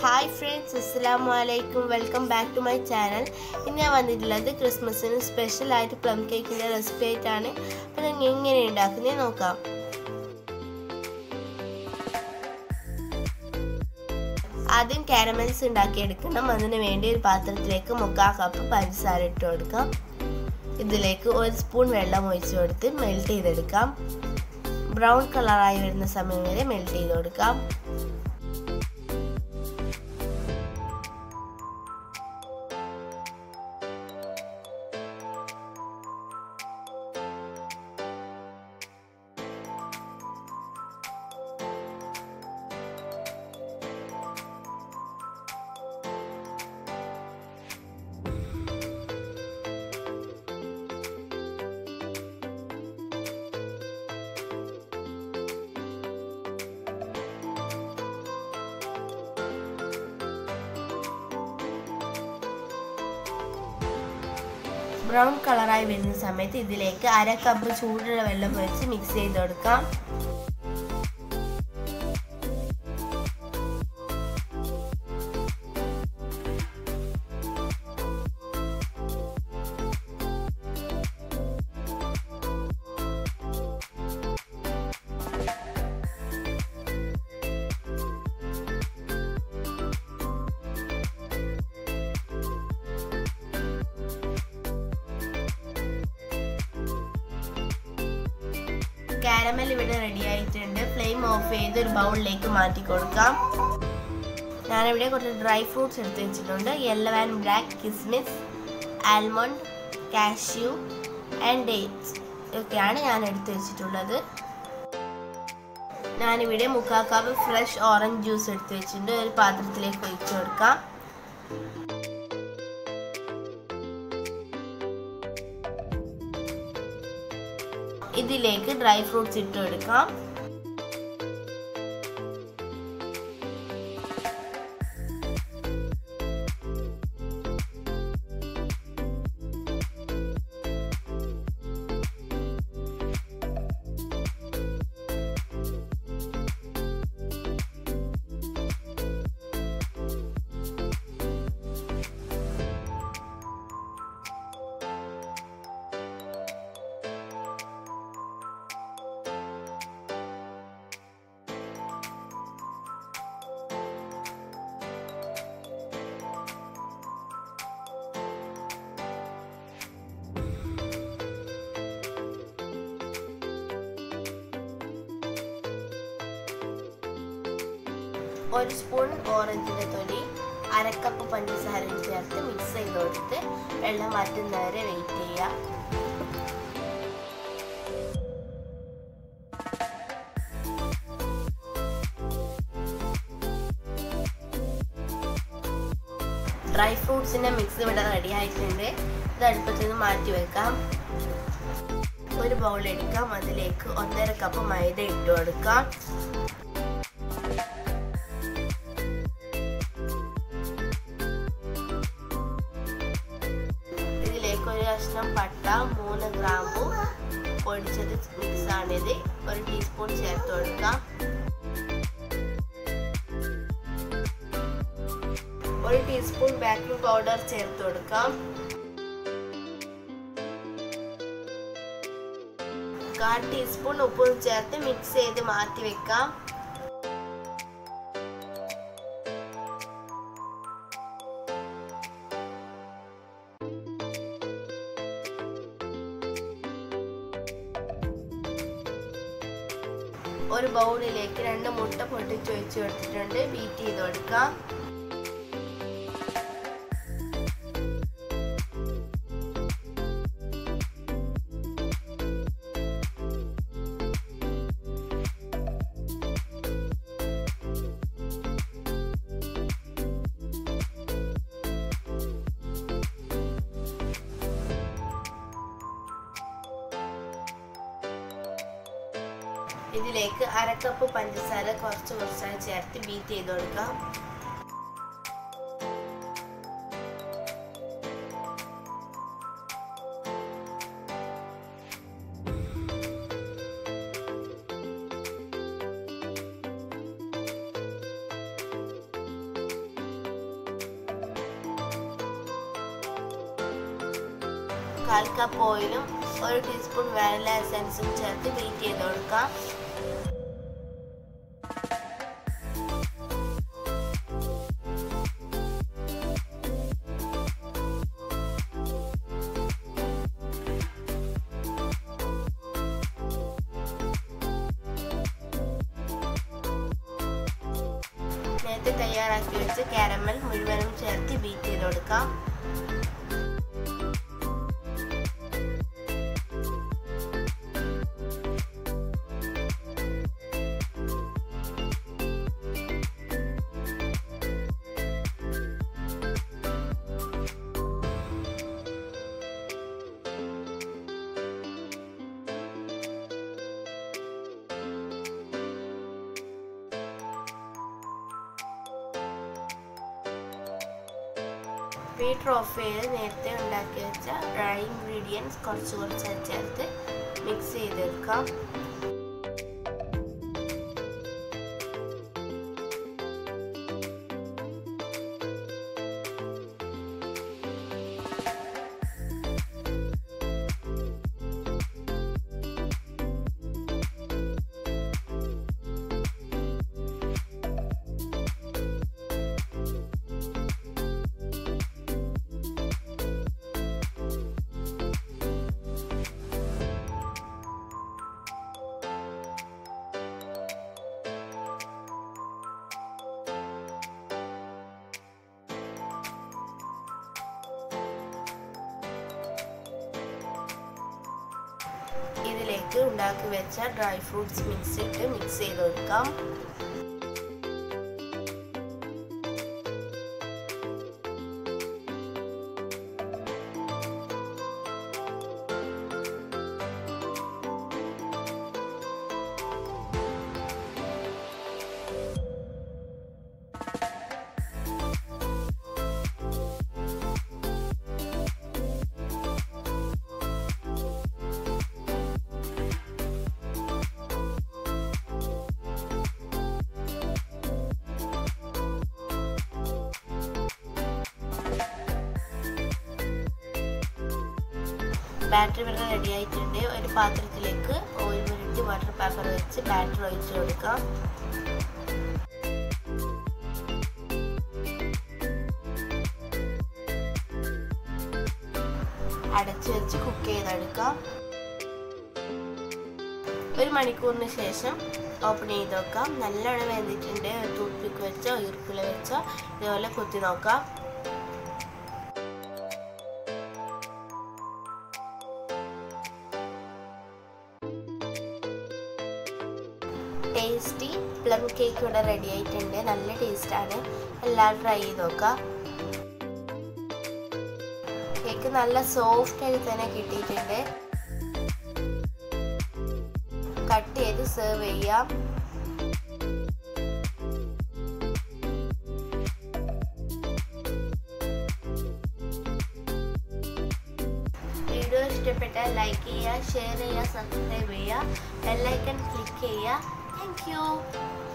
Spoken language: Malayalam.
ഹായ് ഫ്രണ്ട്സ് അസ്സലാമു അലൈക്കും welcome back to my channel ഇന്ന് ഞാൻ വന്നിട്ടുള്ളത് ക്രിസ്മസിന് സ്പെഷ്യൽ ആയിട്ട് പ്ലം കേക്കിൻ്റെ റെസിപ്പി ആയിട്ടാണ് അപ്പോൾ നിങ്ങൾ എങ്ങനെ ഉണ്ടാക്കുന്നത് നോക്കാം ആദ്യം കാരമൽസ് ഉണ്ടാക്കിയെടുക്കണം അതിന് വേണ്ടി ഒരു പാത്രത്തിലേക്ക് മുക്കാൽ കപ്പ് പഞ്ചസാര ഇട്ട് കൊടുക്കാം ഇതിലേക്ക് ഒരു സ്പൂൺ വെള്ളം ഒഴിച്ച് കൊടുത്ത് മെൽറ്റ് ചെയ്തെടുക്കാം ബ്രൗൺ കളറായി വരുന്ന സമയം വരെ മെൽറ്റ് ചെയ്ത് കൊടുക്കാം ബ്രൗൺ കളറായി വരുന്ന സമയത്ത് ഇതിലേക്ക് അര കപ്പ് ചൂടുള്ള വെള്ളം ഒഴിച്ച് മിക്സ് ചെയ്ത് കൊടുക്കാം കാരമൽ ഇവിടെ റെഡി ആയിട്ടുണ്ട് ഫ്ലെയിം ഓഫ് ചെയ്ത് ഒരു ബൗളിലേക്ക് മാറ്റി കൊടുക്കാം ഞാനിവിടെ കുറച്ച് ഡ്രൈ ഫ്രൂട്ട്സ് എടുത്ത് വെച്ചിട്ടുണ്ട് യെല്ലോ ആൻഡ് ബ്ലാക്ക് കിസ്മിസ് ആൽമണ്ട് കാഷ്യൂ ആൻഡ് ഡേറ്റ്സ് ഇതൊക്കെയാണ് ഞാൻ എടുത്ത് വെച്ചിട്ടുള്ളത് ഞാനിവിടെ മുക്കാൽ കപ്പ് ഫ്രഷ് ഓറഞ്ച് ജ്യൂസ് എടുത്ത് വെച്ചിട്ടുണ്ട് ഒരു പാത്രത്തിലേക്ക് ഒഴിച്ചു കൊടുക്കാം ഇതിലേക്ക് ഡ്രൈ ഫ്രൂട്ട്സ് ഇട്ട് കൊടുക്കാം ഒരു സ്പൂൺ ഓറഞ്ചിൻ്റെ തൊലി അരക്കപ്പ് പഞ്ചസാരയും ചേർത്ത് മിക്സ് ചെയ്ത് കൊടുത്ത് വെള്ളം മാറ്റുന്നവരെ വെയിറ്റ് ചെയ്യുക ഡ്രൈ ഫ്രൂട്ട്സിൻ്റെ മിക്സ് ഇവിടെ റെഡി ആയിട്ടുണ്ട് ഇത് അടുപ്പത്ത് നിന്ന് മാറ്റി വെക്കാം ഒരു ബൗൾ എടുക്കാം അതിലേക്ക് ഒന്നര കപ്പ് മൈദ ഇട്ട് കൊടുക്കാം ഇതിലേക്ക് ഒരു കഷ്ണം പട്ട മൂന്ന് ഗ്രാമ്പു പൊടിച്ചത് മിക്സ് ആണിത് ഒരു ടീസ്പൂൺ ചേർത്ത് കൊടുക്കാം ഒരു ടീസ്പൂൺ ബേക്കിംഗ് പൗഡർ ചേർത്ത് കൊടുക്കാം കാൽ ടീസ്പൂൺ ഉപ്പും ചേർത്ത് മിക്സ് ചെയ്ത് മാറ്റി വെക്കാം ഒരു ബൗളിലേക്ക് രണ്ട് മുട്ട പൊട്ടിച്ച് ഒഴിച്ച് കൊടുത്തിട്ടുണ്ട് ബീറ്റ് ചെയ്ത് കൊടുക്കാം ഇതിലേക്ക് അരക്കപ്പ് പഞ്ചസാര കുറച്ച് കുറച്ചായി ചേർത്ത് ബീറ്റ് ചെയ്ത് കൊടുക്കാം കാൽ കപ്പ് ഓയിലും ഒരു ടീസ്പൂൺ വാനില എസൻസും ചേർത്ത് ബീറ്റ് ചെയ്ത് കൊടുക്കാം നേരത്തെ തയ്യാറാക്കി വെച്ച് കാരമൽ മുഴുവനും ചേർത്ത് ബീറ്റ് ചെയ്ത് കൊടുക്കാം ബീറ്റർ ഓഫ് ചെയ്ത് നേരത്തെ ഉണ്ടാക്കി വെച്ച ഡ്രൈ ഇൻഗ്രീഡിയൻസ് കുറച്ച് കുറച്ച് ചേർത്ത് മിക്സ് ചെയ്തെടുക്കാം ഇതിലേക്ക് ഉണ്ടാക്കി വെച്ച ഡ്രൈ ഫ്രൂട്ട്സ് മിക്സ് ഇട്ട് മിക്സ് ചെയ്ത് കൊടുക്കാം ബാറ്ററി ഇവിടെ റെഡി ആയിട്ടുണ്ട് ഒരു പാത്രത്തിലേക്ക് ഓയിൽ പുരട്ടി വാട്ടർ പേപ്പർ വെച്ച് ബാറ്ററി ഒഴിച്ചു കൊടുക്കാം അടച്ചു വെച്ച് കുക്ക് ചെയ്തെടുക്കാം ഒരു മണിക്കൂറിന് ശേഷം ഓപ്പൺ ചെയ്ത് നോക്കാം നല്ലോണം വെന്തിട്ടുണ്ട് ടൂത്ത് പിക്ക് വെച്ചോ ഈർക്കില വെച്ചോ ഇതുപോലെ കുത്തി നോക്കാം ടേസ്റ്റി പ്ലം കേക്ക് ഇവിടെ റെഡി ആയിട്ടുണ്ട് നല്ല ടേസ്റ്റാണ് എല്ലാവരും ട്രൈ ചെയ്ത് നോക്കാം കേക്ക് നല്ല സോഫ്റ്റ് ആയി തന്നെ കിട്ടിയിട്ടുണ്ട് കട്ട് ചെയ്ത് സെർവ് ചെയ്യാം വീഡിയോ ഇഷ്ടപ്പെട്ടാൽ ലൈക്ക് ചെയ്യുക ഷെയർ ചെയ്യുക സബ്സ്ക്രൈബ് ചെയ്യുക ബെല്ലൈക്കൺ ക്ലിക്ക് ചെയ്യുക താങ്ക് യു